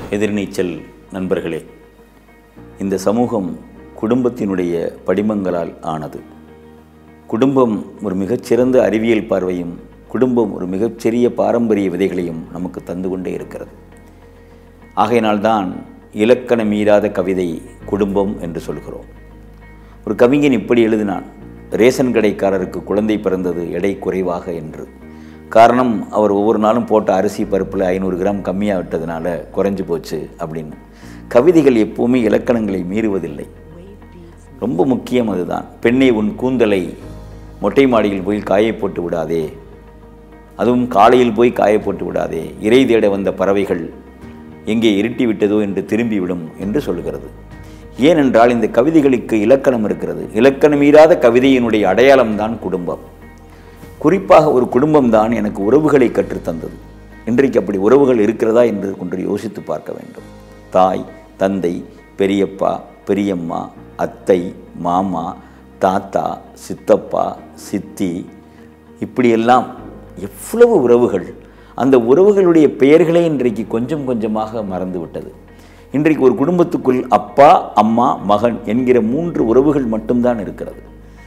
எதிர்நீச்சல் நண்பர்களே இந்த சமூகம் குடும்பத்தினுடைய படிமங்களால் ஆனது குடும்பம் ஒரு மிகச்சிறந்த அறிவியல் பார்வையும் குடும்பம் ஒரு மிகச்சிறிய பாரம்பரிய விதைகளையும் நமக்கு தந்து கொண்டே இருக்கிறது ஆகையினால்தான் இலக்கண மீறாத கவிதை குடும்பம் என்று சொல்கிறோம் ஒரு கவிஞன் இப்படி எழுதினான் ரேஷன் கடைக்காரருக்கு குழந்தை பிறந்தது எடை குறைவாக என்று காரணம் அவர் ஒவ்வொரு நாளும் போட்ட அரிசி பருப்பில் ஐநூறு கிராம் கம்மியாக விட்டதுனால குறைஞ்சு போச்சு அப்படின்னு கவிதைகள் எப்போவுமே இலக்கணங்களை மீறுவதில்லை ரொம்ப முக்கியம் அதுதான் பெண்ணை உன் கூந்தலை மொட்டை மாடியில் போய் காய போட்டு விடாதே அதுவும் காலையில் போய் காய போட்டு விடாதே இறை தேட வந்த பறவைகள் எங்கே இருட்டி விட்டதோ என்று திரும்பிவிடும் என்று சொல்கிறது ஏனென்றால் இந்த கவிதைகளுக்கு இலக்கணம் இருக்கிறது இலக்கணம் மீறாத கவிதையினுடைய அடையாளம்தான் குடும்பம் குறிப்பாக ஒரு குடும்பம்தான் எனக்கு உறவுகளை கற்றுத்தந்தது இன்றைக்கு அப்படி உறவுகள் இருக்கிறதா என்று கொண்டு யோசித்து பார்க்க வேண்டும் தாய் தந்தை பெரியப்பா பெரியம்மா அத்தை மாமா தாத்தா சித்தப்பா சித்தி இப்படியெல்லாம் எவ்வளவு உறவுகள் அந்த உறவுகளுடைய பெயர்களே இன்றைக்கு கொஞ்சம் கொஞ்சமாக மறந்து விட்டது இன்றைக்கு ஒரு குடும்பத்துக்குள் அப்பா அம்மா மகன் என்கிற மூன்று உறவுகள் மட்டும்தான் இருக்கிறது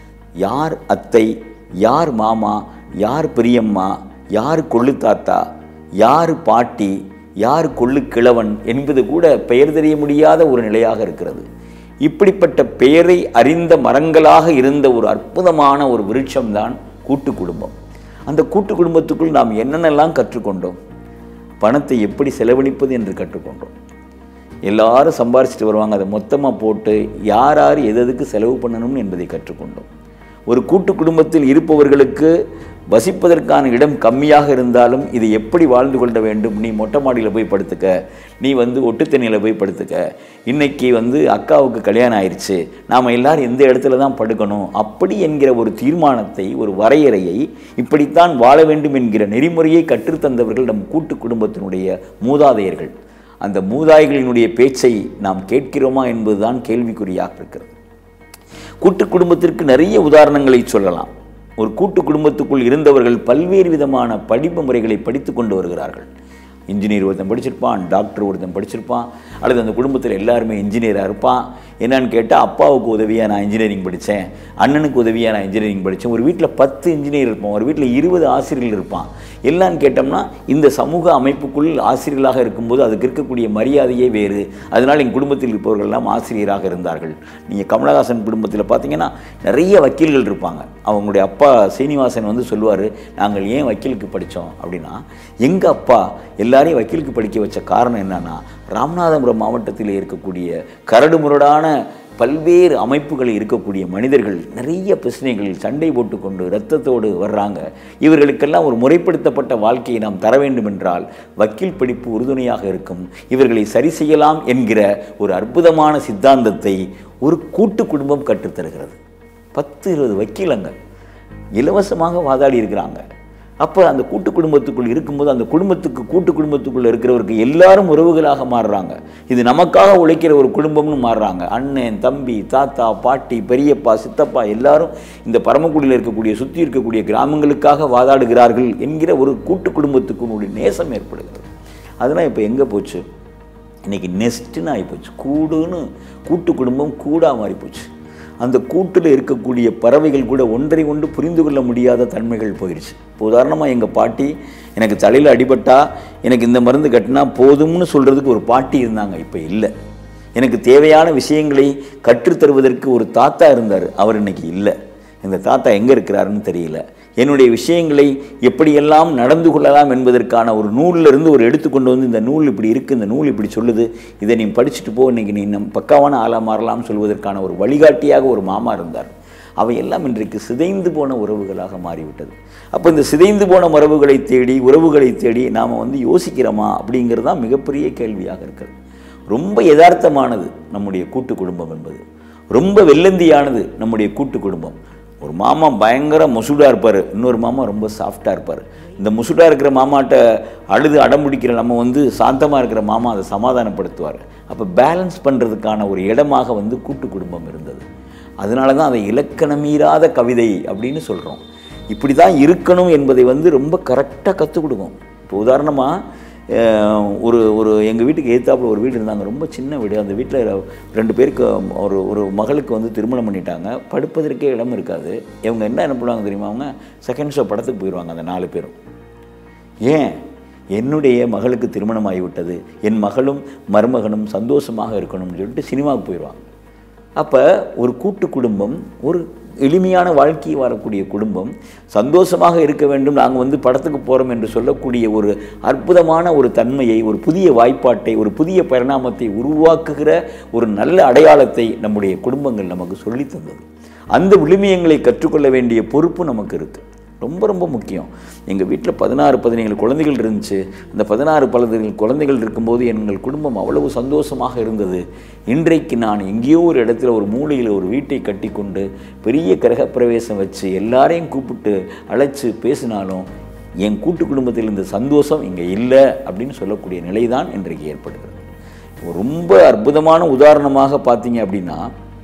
யார் அத்தை யார் மாமா யார் பெரியம்மா யார் கொள்ளு தாத்தா யார் பாட்டி யார் கொள்ளு கிழவன் என்பது கூட பெயர் தெரிய முடியாத ஒரு நிலையாக இருக்கிறது இப்படிப்பட்ட பெயரை அறிந்த மரங்களாக இருந்த ஒரு அற்புதமான ஒரு விருட்சம்தான் கூட்டு குடும்பம் அந்த கூட்டு குடும்பத்துக்குள் நாம் என்னென்னலாம் கற்றுக்கொண்டோம் பணத்தை எப்படி செலவழிப்பது என்று கற்றுக்கொண்டோம் எல்லாரும் சம்பாரிச்சிட்டு வருவாங்க அதை மொத்தமாக போட்டு யார் யார் எது எதுக்கு செலவு பண்ணணும் என்பதை கற்றுக்கொண்டோம் ஒரு கூட்டு குடும்பத்தில் இருப்பவர்களுக்கு வசிப்பதற்கான இடம் கம்மியாக இருந்தாலும் இது எப்படி வாழ்ந்து கொள்ள வேண்டும் நீ மொட்டை மாடியில் போய் படுத்துக்க நீ வந்து ஒட்டு தண்ணியில் போய் படுத்துக்க இன்னைக்கு வந்து அக்காவுக்கு கல்யாணம் ஆயிடுச்சு நாம் எல்லாரும் எந்த இடத்துல தான் படுக்கணும் அப்படி என்கிற ஒரு தீர்மானத்தை ஒரு வரையறையை இப்படித்தான் வாழ வேண்டும் என்கிற நெறிமுறையை கற்றுத்தந்தவர்கள் நம் கூட்டு குடும்பத்தினுடைய மூதாதையர்கள் அந்த மூதாதைகளினுடைய பேச்சை நாம் கேட்கிறோமா என்பதுதான் கேள்விக்குறியாக இருக்கிறது கூட்டு குடும்பத்திற்கு நிறைய உதாரணங்களை சொல்லலாம் ஒரு கூட்டு குடும்பத்துக்குள் இருந்தவர்கள் பல்வேறு விதமான படிப்பு முறைகளை படித்து கொண்டு வருகிறார்கள் இன்ஜினியர் ஒருத்தன் படிச்சிருப்பான் டாக்டர் ஒருத்தன் படிச்சிருப்பான் அல்லது அந்த குடும்பத்தில் எல்லாருமே இன்ஜினியராக இருப்பான் என்னன்னு கேட்டால் அப்பாவுக்கு உதவியாக நான் இன்ஜினியரிங் படித்தேன் அண்ணனுக்கு உதவியாக நான் இன்ஜினியரிங் படித்தேன் ஒரு வீட்டில் பத்து இன்ஜினியர் இருப்பான் ஒரு வீட்டில் இருபது ஆசிரியர்கள் இருப்பான் எல்லாம் கேட்டோம்னா இந்த சமூக அமைப்புக்குள் ஆசிரியர்களாக இருக்கும்போது அதுக்கு இருக்கக்கூடிய மரியாதையே வேறு அதனால் என் குடும்பத்தில் இருப்பவர்கள் எல்லாம் ஆசிரியராக இருந்தார்கள் நீங்கள் கமலஹாசன் குடும்பத்தில் பார்த்தீங்கன்னா நிறைய வக்கீல்கள் இருப்பாங்க அவங்களுடைய அப்பா சீனிவாசன் வந்து சொல்லுவார் நாங்கள் ஏன் வக்கீலுக்கு படித்தோம் அப்படின்னா எங்கள் அப்பா எல்லாரையும் வக்கீலுக்கு படிக்க வச்ச காரணம் என்னன்னா ராமநாதபுரம் மாவட்டத்தில் இருக்கக்கூடிய கரடுமுரடான பல்வேறு அமைப்புகளில் இருக்கக்கூடிய மனிதர்கள் நிறைய பிரச்சனைகளில் சண்டை போட்டுக்கொண்டு இரத்தத்தோடு வர்றாங்க இவர்களுக்கெல்லாம் ஒரு முறைப்படுத்தப்பட்ட வாழ்க்கையை நாம் தர வேண்டும் என்றால் வக்கீல் படிப்பு உறுதுணையாக இருக்கும் இவர்களை சரி செய்யலாம் என்கிற ஒரு அற்புதமான சித்தாந்தத்தை ஒரு கூட்டு குடும்பம் கற்றுத்தருகிறது பத்து இருபது வக்கீலங்கள் இலவசமாக வாதாடி இருக்கிறாங்க அப்போ அந்த கூட்டு குடும்பத்துக்குள் இருக்கும்போது அந்த குடும்பத்துக்கு கூட்டு குடும்பத்துக்குள்ள இருக்கிறவருக்கு எல்லாரும் உறவுகளாக மாறுறாங்க இது நமக்காக உழைக்கிற ஒரு குடும்பம்னு மாறுறாங்க அண்ணன் தம்பி தாத்தா பாட்டி பெரியப்பா சித்தப்பா எல்லாரும் இந்த பரமக்குடியில் இருக்கக்கூடிய சுற்றி இருக்கக்கூடிய கிராமங்களுக்காக வாதாடுகிறார்கள் என்கிற ஒரு கூட்டு குடும்பத்துக்குனுடைய நேசம் ஏற்படுகிறது அதெல்லாம் இப்போ எங்கே போச்சு இன்றைக்கி நெஸ்ட்டுன்னு ஆகிப்போச்சு கூடுன்னு கூட்டு குடும்பம் கூடாக மாறி போச்சு அந்த கூட்டில் இருக்கக்கூடிய பறவைகள் கூட ஒன்றை ஒன்று புரிந்து கொள்ள முடியாத தன்மைகள் போயிடுச்சு இப்போ உதாரணமாக எங்கள் பாட்டி எனக்கு தலையில் அடிபட்டா எனக்கு இந்த மருந்து கட்டினா போதும்னு சொல்கிறதுக்கு ஒரு பாட்டி இருந்தாங்க இப்போ இல்லை எனக்கு தேவையான விஷயங்களை கற்றுத்தருவதற்கு ஒரு தாத்தா இருந்தார் அவர் இன்னைக்கு இல்லை இந்த தாத்தா எங்கே இருக்கிறாருன்னு தெரியல என்னுடைய விஷயங்களை எப்படியெல்லாம் நடந்து கொள்ளலாம் என்பதற்கான ஒரு நூலில் இருந்து ஒரு எடுத்துக்கொண்டு வந்து இந்த நூல் இப்படி இருக்குது இந்த நூல் இப்படி சொல்லுது இதை நீ படிச்சுட்டு போ இன்னைக்கு நீ நம் பக்காவான ஆளாக மாறலாம் சொல்வதற்கான ஒரு வழிகாட்டியாக ஒரு மாமா இருந்தார் அவையெல்லாம் இன்றைக்கு சிதைந்து போன உறவுகளாக மாறிவிட்டது அப்போ இந்த சிதைந்து போன உறவுகளை தேடி உறவுகளை தேடி நாம் வந்து யோசிக்கிறோமா அப்படிங்கிறது தான் மிகப்பெரிய கேள்வியாக இருக்கிறது ரொம்ப யதார்த்தமானது நம்முடைய கூட்டு குடும்பம் என்பது ரொம்ப வெள்ளந்தியானது நம்முடைய கூட்டு குடும்பம் ஒரு மாமா பயங்கர முசுடாக இருப்பார் இன்னொரு மாமா ரொம்ப சாஃப்டாக இருப்பார் இந்த முசுடாக இருக்கிற மாமாட்ட அழுது அடம்பிடிக்கிற நம்ம வந்து சாந்தமாக இருக்கிற மாமா அதை சமாதானப்படுத்துவார் அப்போ பேலன்ஸ் பண்ணுறதுக்கான ஒரு இடமாக வந்து கூட்டு குடும்பம் இருந்தது அதனால தான் அதை இலக்கணமீறாத கவிதை அப்படின்னு சொல்கிறோம் இப்படி தான் இருக்கணும் என்பதை வந்து ரொம்ப கரெக்டாக கற்றுக் கொடுக்கும் இப்போ உதாரணமாக அஹ், ஒரு ஒரு எங்கள் வீட்டுக்கு எதிர்த்தாப்புல ஒரு வீடு இருந்தாங்க ரொம்ப சின்ன வீடு அந்த வீட்டில் ரெண்டு பேருக்கு ஒரு ஒரு மகளுக்கு வந்து திருமணம் பண்ணிட்டாங்க படுப்பதற்கே இடம் இருக்காது இவங்க என்ன என்ன பண்ணுவாங்க தெரியுமா அவங்க செகண்ட் ஷோ படத்துக்கு போயிடுவாங்க அந்த நாலு பேரும் ஏன் என்னுடைய மகளுக்கு திருமணம் ஆகிவிட்டது என் மகளும் மருமகனும் சந்தோஷமாக இருக்கணும்னு சொல்லிட்டு சினிமாவுக்கு போயிடுவாங்க அப்போ ஒரு கூட்டு குடும்பம் ஒரு எளிமையான வாழ்க்கை வரக்கூடிய குடும்பம் சந்தோஷமாக இருக்க வேண்டும் நாங்கள் வந்து படத்துக்கு போகிறோம் என்று சொல்லக்கூடிய ஒரு அற்புதமான ஒரு தன்மையை ஒரு புதிய வாய்ப்பாட்டை ஒரு புதிய பரிணாமத்தை உருவாக்குகிற ஒரு நல்ல அடையாளத்தை நம்முடைய குடும்பங்கள் நமக்கு சொல்லித் தந்தது அந்த விழுமியங்களை கற்றுக்கொள்ள வேண்டிய பொறுப்பு நமக்கு இருக்குது ரொம்ப ரொம்ப முக்கியம் எங்கள் வீட்டில் பதினாறு பதினேழு குழந்தைகள் இருந்துச்சு அந்த பதினாறு பதினேழு குழந்தைகள் இருக்கும்போது எங்கள் குடும்பம் அவ்வளவு சந்தோஷமாக இருந்தது இன்றைக்கு நான் எங்கேயோ ஒரு இடத்துல ஒரு மூலையில் ஒரு வீட்டை கட்டிக்கொண்டு பெரிய கிரகப்பிரவேசம் வச்சு எல்லாரையும் கூப்பிட்டு அழைச்சி பேசினாலும் என் கூட்டு குடும்பத்தில் இந்த சந்தோஷம் இங்கே இல்லை அப்படின்னு சொல்லக்கூடிய நிலை தான் இன்றைக்கு ஏற்படுகிறது ரொம்ப அற்புதமான உதாரணமாக பார்த்தீங்க அப்படின்னா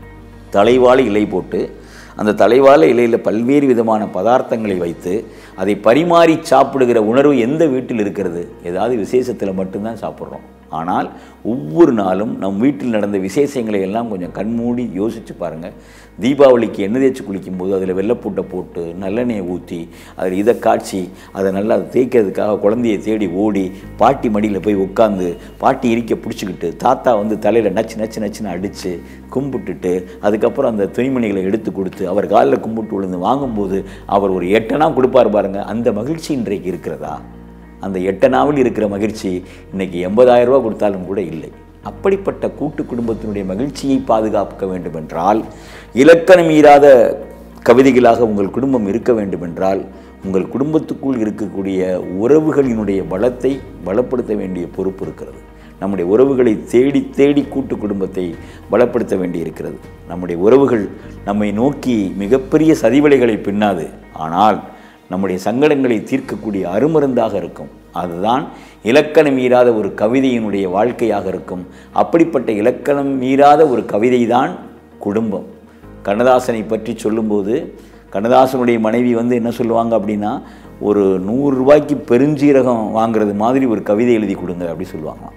தலைவாழை இலை போட்டு அந்த தலைவாழை இலையில் பல்வேறு விதமான பதார்த்தங்களை வைத்து அதை பரிமாறி சாப்பிடுகிற உணர்வு எந்த வீட்டில் இருக்கிறது ஏதாவது விசேஷத்தில் மட்டும்தான் சாப்பிட்றோம் ஆனால் ஒவ்வொரு நாளும் நம் வீட்டில் நடந்த விசேஷங்களை எல்லாம் கொஞ்சம் கண்மூடி யோசித்து பாருங்கள் தீபாவளிக்கு எண்ணெய் தேய்ச்சி குளிக்கும்போது அதில் வெள்ளைப்பூட்டை போட்டு நல்லெண்ணெயை ஊற்றி அதில் இதை காய்ச்சி அதை நல்லா தேய்க்கிறதுக்காக குழந்தையை தேடி ஓடி பாட்டி மடியில் போய் உட்காந்து பாட்டி இரிக்க பிடிச்சிக்கிட்டு தாத்தா வந்து தலையில் நச்சு நச்சு நச்சுன்னு அடித்து கும்பிட்டுட்டு அதுக்கப்புறம் அந்த துணிமணிகளை எடுத்து கொடுத்து அவர் காலில் கும்பிட்டு விழுந்து வாங்கும்போது அவர் ஒரு எட்டனா கொடுப்பார் பாருங்க அந்த மகிழ்ச்சி இன்றைக்கு இருக்கிறதா அந்த எட்டனாவில் இருக்கிற மகிழ்ச்சி இன்னைக்கு எண்பதாயிரம் ரூபாய் கொடுத்தாலும் கூட இல்லை அப்படிப்பட்ட கூட்டு குடும்பத்தினுடைய மகிழ்ச்சியை பாதுகாக்க வேண்டும் என்றால் இலக்கணம் மீறாத கவிதைகளாக உங்கள் குடும்பம் இருக்க வேண்டும் என்றால் உங்கள் குடும்பத்துக்குள் இருக்கக்கூடிய உறவுகளினுடைய பலத்தை பலப்படுத்த வேண்டிய பொறுப்பு இருக்கிறது நம்முடைய உறவுகளை தேடி தேடி கூட்டு குடும்பத்தை பலப்படுத்த வேண்டியிருக்கிறது நம்முடைய உறவுகள் நம்மை நோக்கி மிகப்பெரிய சதிவலைகளை பின்னாது ஆனால் நம்முடைய சங்கடங்களை தீர்க்கக்கூடிய அருமருந்தாக இருக்கும் அதுதான் இலக்கணம் மீறாத ஒரு கவிதையினுடைய வாழ்க்கையாக இருக்கும் அப்படிப்பட்ட இலக்கணம் மீறாத ஒரு கவிதை தான் குடும்பம் கண்ணதாசனை பற்றி சொல்லும்போது கண்ணதாசனுடைய மனைவி வந்து என்ன சொல்லுவாங்க அப்படின்னா ஒரு நூறு ரூபாய்க்கு பெருஞ்சீரகம் வாங்குறது மாதிரி ஒரு கவிதை எழுதி கொடுங்க அப்படி சொல்லுவாங்களாம்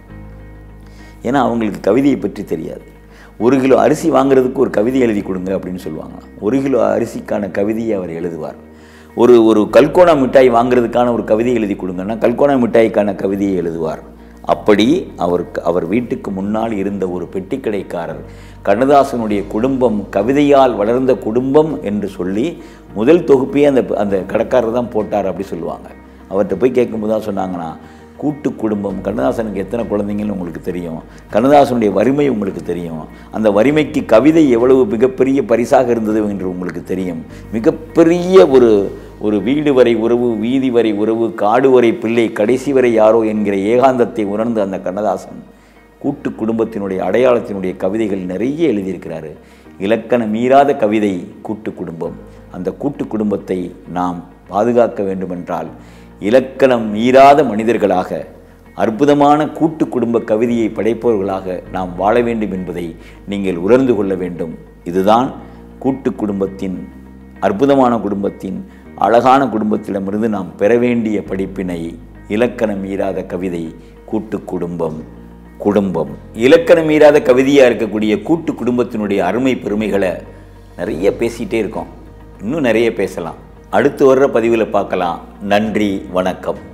ஏன்னா அவங்களுக்கு கவிதையை பற்றி தெரியாது ஒரு கிலோ அரிசி வாங்குறதுக்கு ஒரு கவிதை எழுதி கொடுங்க அப்படின்னு சொல்லுவாங்க ஒரு கிலோ அரிசிக்கான கவிதையை அவர் எழுதுவார் ஒரு ஒரு கல்கோனா மிட்டாய் வாங்குறதுக்கான ஒரு கவிதை எழுதி கொடுங்கன்னா கல்கோனா மிட்டாய்க்கான கவிதையை எழுதுவார் அப்படி அவர் அவர் வீட்டுக்கு முன்னால் இருந்த ஒரு பெட்டிக்கடைக்காரர் கண்ணதாசனுடைய குடும்பம் கவிதையால் வளர்ந்த குடும்பம் என்று சொல்லி முதல் தொகுப்பையே அந்த அந்த கடைக்காரர் தான் போட்டார் அப்படி சொல்லுவாங்க அவர்கிட்ட போய் கேட்கும்போது தான் சொன்னாங்கன்னா கூட்டு குடும்பம் கண்ணதாசனுக்கு எத்தனை குழந்தைங்கன்னு உங்களுக்கு தெரியும் கண்ணதாசனுடைய வறுமை உங்களுக்கு தெரியும் அந்த வறுமைக்கு கவிதை எவ்வளவு மிகப்பெரிய பரிசாக இருந்தது என்று உங்களுக்கு தெரியும் மிகப்பெரிய ஒரு ஒரு வீடு வரை உறவு வீதி வரை உறவு காடு வரை பிள்ளை கடைசி வரை யாரோ என்கிற ஏகாந்தத்தை உணர்ந்த அந்த கண்ணதாசன் கூட்டு குடும்பத்தினுடைய அடையாளத்தினுடைய கவிதைகள் நிறைய எழுதியிருக்கிறாரு இலக்கணம் மீறாத கவிதை கூட்டு குடும்பம் அந்த கூட்டு குடும்பத்தை நாம் பாதுகாக்க வேண்டுமென்றால் இலக்கணம் மீறாத மனிதர்களாக அற்புதமான கூட்டு குடும்ப கவிதையை படைப்பவர்களாக நாம் வாழ வேண்டும் என்பதை நீங்கள் உணர்ந்து கொள்ள வேண்டும் இதுதான் கூட்டு குடும்பத்தின் அற்புதமான குடும்பத்தின் அழகான குடும்பத்திடமிருந்து நாம் பெற வேண்டிய படிப்பினை இலக்கணம் மீறாத கவிதை கூட்டு குடும்பம் குடும்பம் இலக்கணம் மீறாத கவிதையாக இருக்கக்கூடிய கூட்டு குடும்பத்தினுடைய அருமை பெருமைகளை நிறைய பேசிகிட்டே இருக்கோம் இன்னும் நிறைய பேசலாம் அடுத்து வர்ற பதிவில் பார்க்கலாம் நன்றி வணக்கம்